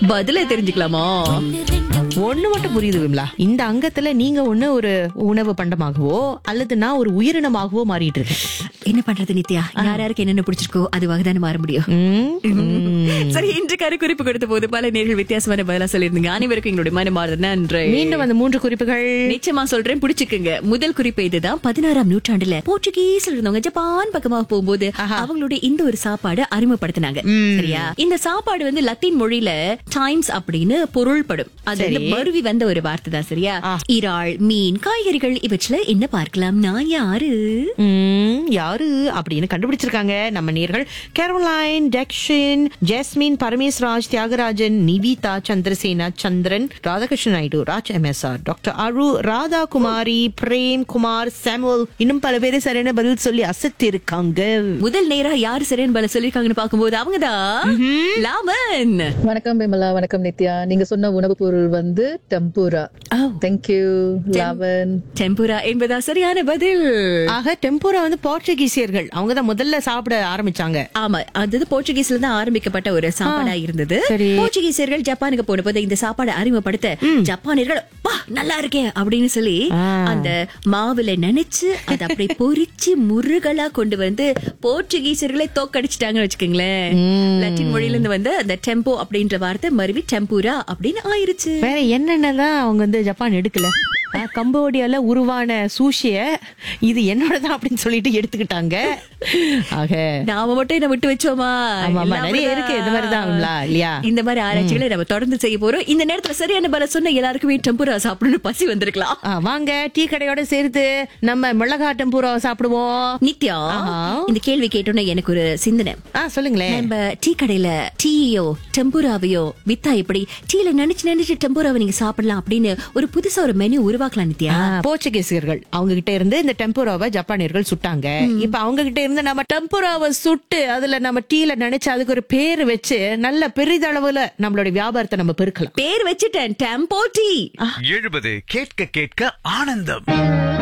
பதில தெரிஞ்சுக்கலாமா ஒண்ணு மட்டும் புரியுது விமலா இந்த அங்கத்துல நீங்க ஒண்ணு ஒரு உணவு பண்டமாகவோ அல்லது நான் ஒரு உயிரினமாகவோ மாறிட்டு இருக்கேன் என்ன பண்றது நித்யா யார் யாருக்கு என்னென்ன பிடிச்சிருக்கோ அதுவாக தானே மாற முடியும் ம், ம். சரி இன்று கரு குறிப்பு கொடுத்த போது பல நேர்கள் வித்தியாசமான பதிலா சொல்லியிருந்தீங்க அனைவருக்கும் எங்களுடைய மனமார்ந்த நன்றி மீண்டும் அந்த மூன்று குறிப்புகள் நிச்சயமா சொல்றேன் பிடிச்சுக்குங்க முதல் குறிப்பு இதுதான் பதினாறாம் நூற்றாண்டுல போர்ச்சுகீஸ்ல இருந்தவங்க ஜப்பான் பக்கமா போகும்போது அவங்களுடைய இந்த ஒரு சாப்பாடு அறிமுகப்படுத்தினாங்க சரியா இந்த சாப்பாடு வந்து லத்தீன் மொழியில டைம்ஸ் அப்படின்னு பொருள்படும் அது வந்து மருவி வந்த ஒரு வார்த்தை தான் சரியா இறால் மீன் காய்கறிகள் இவற்றுல என்ன பார்க்கலாம் நான் யாரு ம், யாரு அப்படின்னு கண்டுபிடிச்சிருக்காங்க நம்ம நேர்கள் கேரோலைன் டெக்ஷின் Jasmine Parameshraj Thiyagarajan Nivitha Chandrasena Chandran Radhakrishnan Naidu Raj MSR doctor Aru Radha Kumari Prem Kumar Samuel இன்னும் பல பேர் சரியான பதில் சொல்லி அசத்தி இருக்காங்க முதல் நேரா யாரு சரியான பல சொல்லிருக்காங்கன்னு பாக்கும்போது அவங்கதான் லாமன் வணக்கம் விமலா வணக்கம் நித்யா நீங்க சொன்ன உணவுப் பொருள் வந்து டெம்பூரா தேங்க்யூ லவன் டெம்புரா என்பதா சரியான பதில் ஆக டெம்போரா வந்து போர்ச்சுகீசியர்கள் அவங்க தான் முதல்ல சாப்பிட ஆரம்பிச்சாங்க ஆமா அது போர்ச்சுகீஸ்ல தான் ஆரம்பிக்கப்பட்ட ஒரு சாப்பாடா இருந்தது சரி. போர்ச்சுகீசியர்கள் ஜப்பானுக்கு போன போது இந்த சாப்பாடை அறிமுகப்படுத்த ஜப்பானியர்கள் பா நல்லா இருக்கே அப்படின்னு சொல்லி ஆ. அந்த மாவுல நினைச்சு அதை அப்படியே பொரிச்சு முருகலா கொண்டு வந்து போர்ச்சுகீசியர்களை தோக்கடிச்சிட்டாங்கன்னு வச்சுக்கோங்களேன் லட்டின் மொழியில இருந்து வந்து அந்த டெம்போ அப்படின்ற வார்த்தை மறுவி டெம்பூரா அப்படின்னு ஆயிருச்சு வேற என்னென்னதான் அவங்க வந்து ஜப்பான் எடுக்கல ஆ, கம்போடியால உருவான சூஷிய இது என்னோடதான் அப்படின்னு சொல்லிட்டு எடுத்துக்கிட்டாங்க ஆக நாம மட்டும் என்ன விட்டு வச்சோமா ஆமா, ஆமா, எல்லாம் நிறைய இருக்கு. இது மாதிரிதான் விமலா, இல்லையா? இந்த மாதிரி ஆராய்ச்சிகளை நம்ம தொடர்ந்து செய்ய போறோம் இந்த நேரத்துல சரியான பல சொன்ன எல்லாருக்குமே டெம்புரா சாப்பிடணும்னு பசி வந்திருக்கலாம் ஆ, வாங்க டீ கடையோட சேர்த்து நம்ம மிளகாட்டம் பூரா சாப்பிடுவோம் நித்யா ஆஹா. இந்த கேள்வி கேட்டோன்னே எனக்கு ஒரு சிந்தனை ஆ சொல்லுங்களேன் நம்ம டீ கடையில டீயோ டெம்புராவையோ வித்தா எப்படி டீல நினைச்சு நினைச்சு டெம்புராவை நீங்க சாப்பிடலாம் அப்படின்னு ஒரு புதுசா ஒரு மெனு உருவாக்கலாம் நித்யா ஆ, போர்ச்சுகீசியர்கள் அவங்க கிட்ட இருந்து இந்த டெம்போராவை ஜப்பானியர்கள் சுட்டாங்க இப்ப அவங்க கிட்ட இருந்து நம்ம டெம்போராவை சுட்டு அதுல நம்ம டீல நினைச்சு அதுக்கு ஒரு பேர் வச்சு நல்ல பெரிதளவுல நம்மளோட வியாபாரத்தை நம்ம பெருக்கலாம் பேர் வச்சுட்டேன் டெம்போ டீ எழுபது கேட்க கேட்க ஆனந்தம்